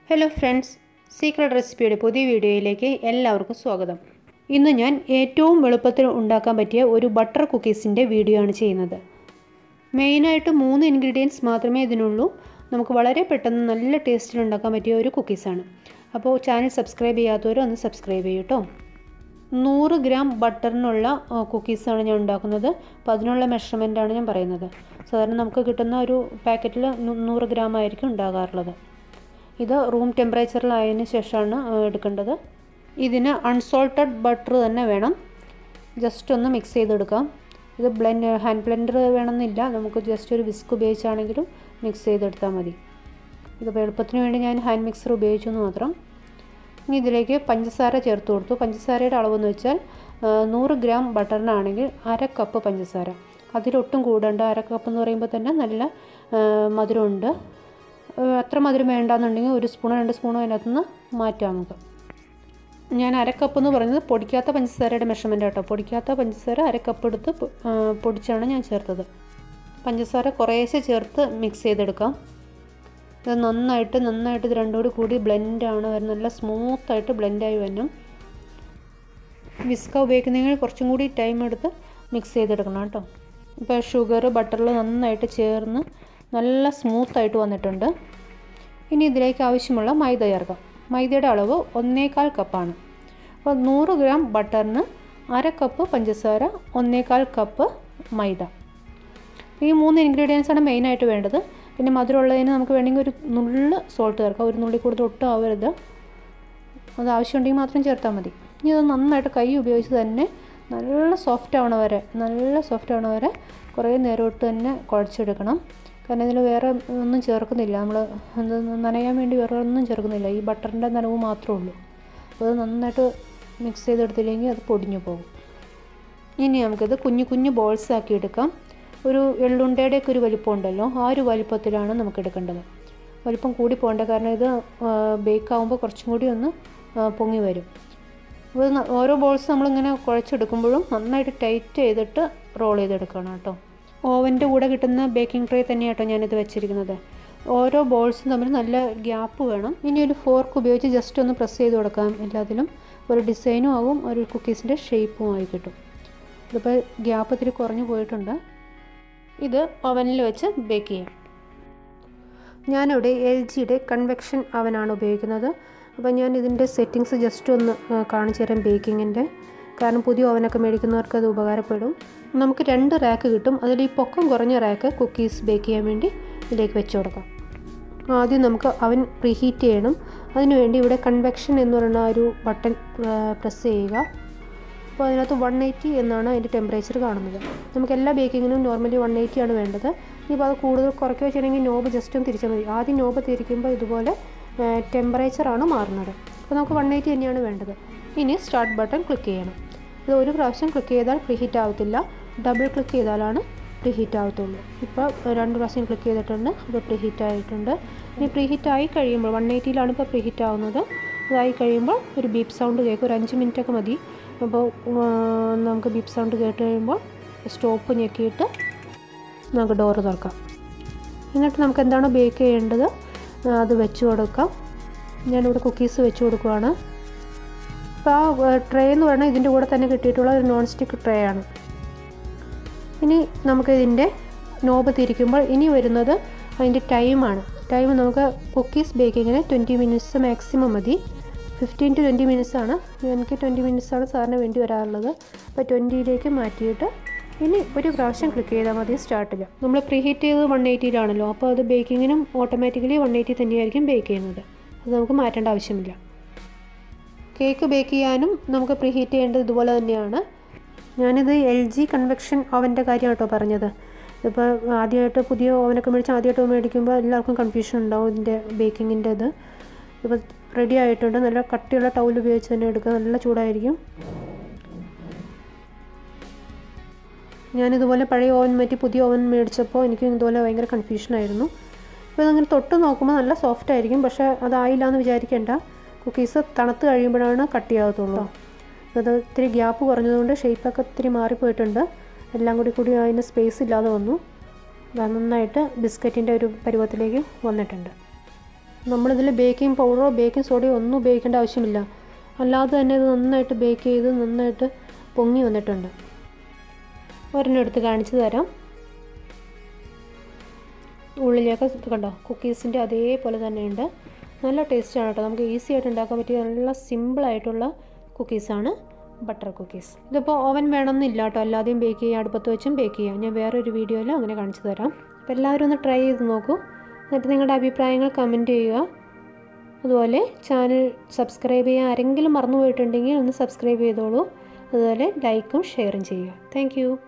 hello friends secret റെസിപ്പിയുടെ പുതിയ വീഡിയോയിലേക്ക് എല്ലാവർക്കും സ്വാഗതം ഇന്ന് ഞാൻ ഏറ്റവും എളുപ്പത്തിൽ ഉണ്ടാക്കാൻ പറ്റിയ ഒരു ബട്ടർ കുക്കീസിൻ്റെ വീഡിയോ ആണ് ചെയ്യുന്നത് മെയിനായിട്ട് മൂന്ന് ഇൻഗ്രീഡിയൻസ് മാത്രമേ ഇതിനുള്ളൂ നമുക്ക് വളരെ പെട്ടെന്ന് നല്ല ടേസ്റ്റിൽ ഉണ്ടാക്കാൻ പറ്റിയ ഒരു കുക്കീസാണ് അപ്പോൾ ചാനൽ സബ്സ്ക്രൈബ് ചെയ്യാത്തവരും ഒന്ന് സബ്സ്ക്രൈബ് ചെയ്യൂ കേട്ടോ നൂറ് ഗ്രാം ബട്ടറിനുള്ള കുക്കീസാണ് ഞാൻ ഉണ്ടാക്കുന്നത് അപ്പോൾ അതിനുള്ള മെഷർമെൻറ്റാണ് ഞാൻ പറയുന്നത് സാധാരണ നമുക്ക് കിട്ടുന്ന ഒരു പാക്കറ്റിൽ നൂറ് ഗ്രാം ആയിരിക്കും ഉണ്ടാകാറുള്ളത് ഇത് റൂം ടെമ്പറേച്ചറിലായതിനു ശേഷമാണ് എടുക്കേണ്ടത് ഇതിന് അൺസോൾട്ടഡ് ബട്ടർ തന്നെ വേണം ജസ്റ്റ് ഒന്ന് മിക്സ് ചെയ്തെടുക്കാം ഇത് ബ്ലെൻഡ് ഹാൻഡ് ബ്ലെൻഡർ വേണമെന്നില്ല നമുക്ക് ജസ്റ്റ് ഒരു വിസ്ക് ഉപയോഗിച്ചാണെങ്കിലും മിക്സ് ചെയ്തെടുത്താൽ മതി ഇതിപ്പോൾ എളുപ്പത്തിന് വേണ്ടി ഞാൻ ഹാൻഡ് മിക്സർ ഉപയോഗിച്ചു എന്ന് മാത്രം ഇനി ഇതിലേക്ക് പഞ്ചസാര ചേർത്ത് കൊടുത്തു പഞ്ചസാരയുടെ അളവെന്ന് വെച്ചാൽ നൂറ് ഗ്രാം ബട്ടറിനാണെങ്കിൽ അര കപ്പ് പഞ്ചസാര അതിലൊട്ടും കൂടേണ്ട അര കപ്പ് എന്ന് പറയുമ്പോൾ തന്നെ നല്ല മധുരമുണ്ട് അത്ര മധുരം വേണ്ടാന്നുണ്ടെങ്കിൽ ഒരു സ്പൂണോ രണ്ട് സ്പൂണോ അതിനകത്തുനിന്ന് മാറ്റാം നമുക്ക് ഞാൻ അര കപ്പ് എന്ന് പറയുന്നത് പൊടിക്കാത്ത പഞ്ചസാരയുടെ മെഷർമെൻ്റ് കേട്ടോ പൊടിക്കാത്ത പഞ്ചസാര അര കപ്പ് എടുത്ത് പൊടിച്ചാണ് ഞാൻ ചേർത്തത് പഞ്ചസാര കുറേശ്ശെ ചേർത്ത് മിക്സ് ചെയ്തെടുക്കാം ഇത് നന്നായിട്ട് നന്നായിട്ട് ഇത് രണ്ടും കൂടി കൂടി ബ്ലെൻഡാണ് വരുന്നത് നല്ല സ്മൂത്തായിട്ട് ബ്ലെൻഡായി വരണം വിസ്ക ഉപയോഗിക്കുന്നതിന് കുറച്ചും കൂടി ടൈം എടുത്ത് മിക്സ് ചെയ്തെടുക്കണം കേട്ടോ ഇപ്പോൾ ഷുഗർ ബട്ടറിൽ നന്നായിട്ട് ചേർന്ന് നല്ല സ്മൂത്തായിട്ട് വന്നിട്ടുണ്ട് ഇനി ഇതിലേക്ക് ആവശ്യമുള്ള മൈദ ചേർക്കാം മൈദയുടെ അളവ് ഒന്നേകാൽ കപ്പാണ് അപ്പോൾ നൂറ് ഗ്രാം ബട്ടറിന് അര കപ്പ് പഞ്ചസാര ഒന്നേകാൽ കപ്പ് മൈദ ഈ മൂന്ന് ഇൻഗ്രീഡിയൻസ് ആണ് മെയിനായിട്ട് വേണ്ടത് പിന്നെ മധുരമുള്ളതിന് നമുക്ക് വേണമെങ്കിൽ ഒരു നുള്ള് സോൾട്ട് ചേർക്കാം ഒരു നുള്ളി കൂടുതൽ ഒട്ടും ആവരുത് അത് ആവശ്യമുണ്ടെങ്കിൽ മാത്രം ചേർത്താൽ മതി ഇനി അത് നന്നായിട്ട് കൈ ഉപയോഗിച്ച് തന്നെ നല്ല സോഫ്റ്റ് ആവണ വരെ നല്ല സോഫ്റ്റ് ആവണ വരെ കുറേ നേരോട്ട് തന്നെ കുഴച്ചെടുക്കണം കാരണം ഇതിൽ വേറെ ഒന്നും ചേർക്കുന്നില്ല നമ്മൾ എന്ത് നനയാൻ വേണ്ടി വേറെ ഒന്നും ചേർക്കുന്നില്ല ഈ ബട്ടറിൻ്റെ നനവ് മാത്രമേ ഉള്ളൂ അപ്പോൾ അത് നന്നായിട്ട് മിക്സ് ചെയ്തെടുത്തില്ലെങ്കിൽ അത് പൊടിഞ്ഞു പോകും ഇനി നമുക്കിത് കുഞ്ഞു കുഞ്ഞു ബോൾസ് ആക്കി എടുക്കാം ഒരു എള്ളുണ്ടയുടെയൊക്കെ ഒരു വലിപ്പം ഉണ്ടല്ലോ ആ ഒരു വലിപ്പത്തിലാണ് നമുക്ക് എടുക്കേണ്ടത് വലിപ്പം കൂടി പോകേണ്ട കാരണം ഇത് ബേക്ക് ആകുമ്പോൾ കുറച്ചും കൂടി ഒന്ന് പൊങ്ങി വരും അപ്പോൾ ഓരോ ബോൾസ് നമ്മളിങ്ങനെ കുഴച്ചെടുക്കുമ്പോഴും നന്നായിട്ട് ടൈറ്റ് ചെയ്തിട്ട് റോൾ ചെയ്തെടുക്കണം കേട്ടോ ഓവൻ്റെ കൂടെ കിട്ടുന്ന ബേക്കിംഗ് ട്രേ തന്നെയാണ് കേട്ടോ ഞാനിത് വെച്ചിരിക്കുന്നത് ഓരോ ബോൾസും തമ്മിൽ നല്ല ഗ്യാപ്പ് വേണം ഇനി ഒരു ഫോർക്ക് ഉപയോഗിച്ച് ജസ്റ്റ് ഒന്ന് പ്രസ് ചെയ്ത് കൊടുക്കാം എല്ലാത്തിലും ഒരു ഡിസൈനും ആവും ഒരു കുക്കീസിൻ്റെ ഷേപ്പും ആയി കിട്ടും ഇതിപ്പോൾ ഗ്യാപ്പ് ഇത്തിരി കുറഞ്ഞു പോയിട്ടുണ്ട് ഇത് ഓവനിൽ വെച്ച് ബേക്ക് ചെയ്യാം ഞാനിവിടെ എൽ ജിയുടെ കൺവെക്ഷൻ അവനാണ് ഉപയോഗിക്കുന്നത് അപ്പോൾ ഞാൻ ഇതിൻ്റെ സെറ്റിങ്സ് ജസ്റ്റ് ഒന്ന് കാണിച്ചു തരാം ബേക്കിങ്ങിൻ്റെ കാരണം പുതിയ ഓവനൊക്കെ മേടിക്കുന്നവർക്ക് അത് ഉപകാരപ്പെടും നമുക്ക് രണ്ട് റാക്ക് കിട്ടും അതിൽ ഈ പൊക്കം കുറഞ്ഞ റാക്ക് കുക്കീസ് ബേക്ക് ചെയ്യാൻ വേണ്ടി ഇതിലേക്ക് വെച്ച് കൊടുക്കാം ആദ്യം നമുക്ക് അവൻ പ്രീഹീറ്റ് ചെയ്യണം അതിനുവേണ്ടി ഇവിടെ കൺവെക്ഷൻ എന്ന് പറയുന്ന ഒരു ബട്ടൺ പ്രസ് ചെയ്യുക അപ്പോൾ അതിനകത്ത് വൺ എയ്റ്റി എന്നാണ് അതിൻ്റെ ടെമ്പറേച്ചർ കാണുന്നത് നമുക്ക് എല്ലാ ബേക്കിങ്ങിനും നോർമലി വൺ എയ്റ്റി ആണ് വേണ്ടത് ഇനിയിപ്പോൾ അത് കൂടുതൽ കുറയ്ക്കുക വെച്ചിട്ടുണ്ടെങ്കിൽ നോബ് ജസ്റ്റ് ഒന്ന് തിരിച്ചാൽ മതി ആദ്യം നോബ് തിരിക്കുമ്പോൾ ഇതുപോലെ ടെമ്പറേച്ചറാണ് മാറുന്നത് അപ്പോൾ നമുക്ക് വൺ എയ്റ്റി തന്നെയാണ് വേണ്ടത് ഇനി സ്റ്റാർട്ട് ബട്ടൺ ക്ലിക്ക് ചെയ്യണം ഇത് ഒരു പ്രാവശ്യം ക്ലിക്ക് ചെയ്താൽ പ്രീഹീറ്റ് ആവത്തില്ല ഡബിൾ ക്ലിക്ക് ചെയ്താലാണ് പ്രീഹീറ്റ് ആവത്തുള്ളൂ ഇപ്പോൾ രണ്ട് പ്രാവശ്യം ക്ലിക്ക് ചെയ്തിട്ടുണ്ട് അത് പ്രീഹീറ്റ് ആയിട്ടുണ്ട് ഇനി പ്രീഹീറ്റ് ആയി കഴിയുമ്പോൾ വൺ എയ്റ്റിയിലാണ് ഇപ്പോൾ പ്രീഹീറ്റ് ആവുന്നത് അതായി കഴിയുമ്പോൾ ഒരു ബീപ്പ് സൗണ്ട് കേൾക്കും ഒരു അഞ്ച് മിനിറ്റ് ഒക്കെ മതി അപ്പോൾ നമുക്ക് ബീപ്പ് സൗണ്ട് കേട്ട് കഴിയുമ്പോൾ സ്റ്റോപ്പ് ഞെക്കിയിട്ട് നമുക്ക് ഡോറ് തുറക്കാം എന്നിട്ട് നമുക്ക് എന്താണോ ബേക്ക് ചെയ്യേണ്ടത് അത് വെച്ച് കൊടുക്കാം ഞാനിവിടെ കുക്കീസ് വെച്ച് കൊടുക്കുവാണ് അപ്പോൾ ആ ട്രേ എന്ന് പറഞ്ഞാൽ ഇതിൻ്റെ കൂടെ തന്നെ കിട്ടിയിട്ടുള്ള ഒരു നോൺ സ്റ്റിക്ക് ട്രേ ആണ് ഇനി നമുക്ക് ഇതിൻ്റെ നോബ് തിരിക്കുമ്പോൾ ഇനി വരുന്നത് അതിൻ്റെ ടൈമാണ് ടൈം നമുക്ക് കുക്കീസ് ബേക്കിങ്ങിന് ട്വൻറ്റി മിനിറ്റ്സ് മാക്സിമം മതി ഫിഫ്റ്റീൻ ടു ട്വൻറ്റി മിനിറ്റ്സ് ആണ് എനിക്ക് ട്വൻറ്റി മിനിറ്റ്സ് ആണ് സാറിന് വേണ്ടി വരാറുള്ളത് അപ്പോൾ ട്വൻറ്റിയിലേക്ക് മാറ്റിയിട്ട് ഇനി ഒരു പ്രാവശ്യം ക്ലിക്ക് ചെയ്താൽ മതി സ്റ്റാർട്ടിൽ നമ്മൾ പ്രീ ഹീറ്റ് ചെയ്തത് വൺ എയ്റ്റിയിലാണല്ലോ അപ്പോൾ അത് ബേക്കിങ്ങിനും ഓട്ടോമാറ്റിക്കലി വൺ എയ്റ്റി തന്നെയായിരിക്കും ബേക്ക് ചെയ്യുന്നത് അത് നമുക്ക് മാറ്റേണ്ട ആവശ്യമില്ല കേക്ക് ബേക്ക് ചെയ്യാനും നമുക്ക് പ്രീ ഹീറ്റ് ചെയ്യേണ്ടത് ഇതുപോലെ തന്നെയാണ് ഞാനിത് എൽ ജി കൺവെക്ഷൻ ഓവൻ്റെ കാര്യം കേട്ടോ പറഞ്ഞത് ഇപ്പോൾ ആദ്യമായിട്ട് പുതിയ ഓവനൊക്കെ മേടിച്ച് ആദ്യമായിട്ട് മേടിക്കുമ്പോൾ എല്ലാവർക്കും കൺഫ്യൂഷൻ ഉണ്ടാവും ഇതിൻ്റെ ബേക്കിങ്ങിൻ്റെ ഇത് ഇപ്പോൾ റെഡി ആയിട്ടുണ്ട് നല്ല കട്ടിയുള്ള ടൗൽ ഉപയോഗിച്ച് തന്നെ എടുക്കുക നല്ല ചൂടായിരിക്കും ഞാനിതുപോലെ പഴയ ഓവൻ മാറ്റി പുതിയ ഓവൻ മേടിച്ചപ്പോൾ എനിക്ക് ഇതുപോലെ ഭയങ്കര കൺഫ്യൂഷനായിരുന്നു ഇപ്പോൾ ഇതങ്ങനെ തൊട്ട് നോക്കുമ്പോൾ നല്ല സോഫ്റ്റ് ആയിരിക്കും പക്ഷേ അതായില്ല എന്ന് വിചാരിക്കേണ്ട കുക്കീസ് തണുത്ത് കഴിയുമ്പോഴാണ് കട്ടിയാകത്തുള്ളൂ അത് ഇത്തിരി ഗ്യാപ്പ് കുറഞ്ഞതുകൊണ്ട് ഷേപ്പൊക്കെ ഇത്തിരി മാറിപ്പോയിട്ടുണ്ട് എല്ലാം കൂടി കൂടി അതിന് സ്പേസ് ഇല്ലാതെ വന്നു നന്നായിട്ട് ബിസ്ക്കറ്റിൻ്റെ ഒരു പരുവത്തിലേക്ക് വന്നിട്ടുണ്ട് നമ്മളിതിൽ ബേക്കിംഗ് പൗഡറോ ബേക്കിംഗ് സോഡയോ ഒന്നും ഉപയോഗിക്കേണ്ട ആവശ്യമില്ല അല്ലാതെ തന്നെ ഇത് നന്നായിട്ട് ബേക്ക് ചെയ്ത് നന്നായിട്ട് പൊങ്ങി വന്നിട്ടുണ്ട് ഒരെണ്ണം എടുത്ത് കാണിച്ചു തരാം ഉള്ളിലേക്ക് ഇത് കണ്ടോ കുക്കീസിൻ്റെ അതേപോലെ തന്നെയുണ്ട് നല്ല ടേസ്റ്റാണ് കേട്ടോ നമുക്ക് ഈസി ആയിട്ട് ഉണ്ടാക്കാൻ പറ്റിയ നല്ല സിമ്പിളായിട്ടുള്ള കുക്കീസാണ് ബട്ടർ കുക്കീസ് ഇതിപ്പോൾ ഓവൻ വേണമെന്നില്ല കേട്ടോ അല്ലാതെയും ബേക്ക് ചെയ്യാം അടുപ്പത്ത് വെച്ചും ബേക്ക് ചെയ്യാം ഞാൻ വേറൊരു വീഡിയോയിൽ അങ്ങനെ കാണിച്ചു തരാം അപ്പോൾ എല്ലാവരും ഒന്ന് ട്രൈ ചെയ്ത് നോക്കൂ എന്നിട്ട് നിങ്ങളുടെ അഭിപ്രായങ്ങൾ കമൻറ്റ് ചെയ്യുക അതുപോലെ ചാനൽ സബ്സ്ക്രൈബ് ചെയ്യാൻ ആരെങ്കിലും മറന്നു പോയിട്ടുണ്ടെങ്കിൽ ഒന്ന് സബ്സ്ക്രൈബ് ചെയ്തോളൂ അതുപോലെ ലൈക്കും ഷെയറും ചെയ്യുക താങ്ക്